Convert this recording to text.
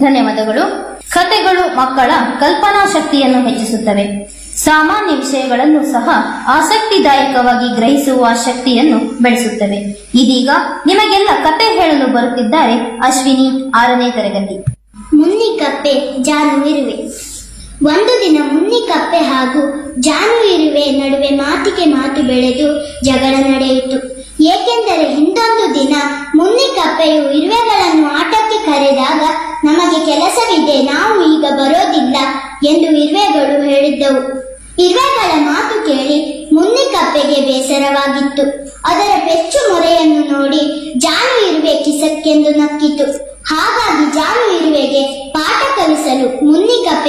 ಧನ್ಯವಾದಗಳು ಕಥೆಗಳು ಮಕ್ಕಳ ಕಲ್ಪನಾ ಶಕ್ತಿಯನ್ನು ಹೆಚ್ಚಿಸುತ್ತವೆ ಸಾಮಾನ್ಯ ವಿಷಯಗಳನ್ನು ಸಹ ಆಸಕ್ತಿದಾಯಕವಾಗಿ ಗ್ರಹಿಸುವ ಶಕ್ತಿಯನ್ನು ಬೆಳೆಸುತ್ತವೆ ಇದೀಗ ನಿಮಗೆಲ್ಲ ಕತೆ ಹೇಳಲು ಬರುತ್ತಿದ್ದಾರೆ ಅಶ್ವಿನಿ ಆರನೇ ತರಗತಿ ಮುನ್ನಿಕಪ್ಪೆ ಜಾನು ಇರುವೆ ಒಂದು ದಿನ ಮುನ್ನಿಕಪ್ಪೆ ಹಾಗೂ ಜಾನು ಇರುವೆ ನಡುವೆ ಮಾತಿಗೆ ಮಾತು ಬೆಳೆದು ಜಗಳ ನಡೆಯಿತು ಏಕೆಂದರೆ ಹಿಂದೊಂದು ದಿನ ಮುನ್ನಿಕಪ್ಪೆಯು ಇರುವೆಗಳನ್ನು ಆಟಕ್ಕೆ ಕರೆದಾಗ ನಮಗೆ ಕೆಲಸವಿದೆ ನಾವು ಈಗ ಬರೋದಿಲ್ಲ ಎಂದು ಇರುವೆಗಳು ಹೇಳಿದ್ದವು ಇರುವೆಗಳ ಮಾತು ಕೇಳಿ ಮುನ್ನಿಕಪ್ಪೆಗೆ ಬೇಸರವಾಗಿತ್ತು ಅದರ ಪೆಚ್ಚು ಮೊರೆಯನ್ನು ನೋಡಿ ಜಾನು ಇರುವೆ ಕಿಸಕ್ಕೆಂದು ನಕ್ಕಿತು ಹಾಗಾಗಿ ಜಾನು ಇರುವೆಗೆ ಪಾಠ ಕಲಿಸಲು ಮುನ್ನಿಕಪ್ಪೆ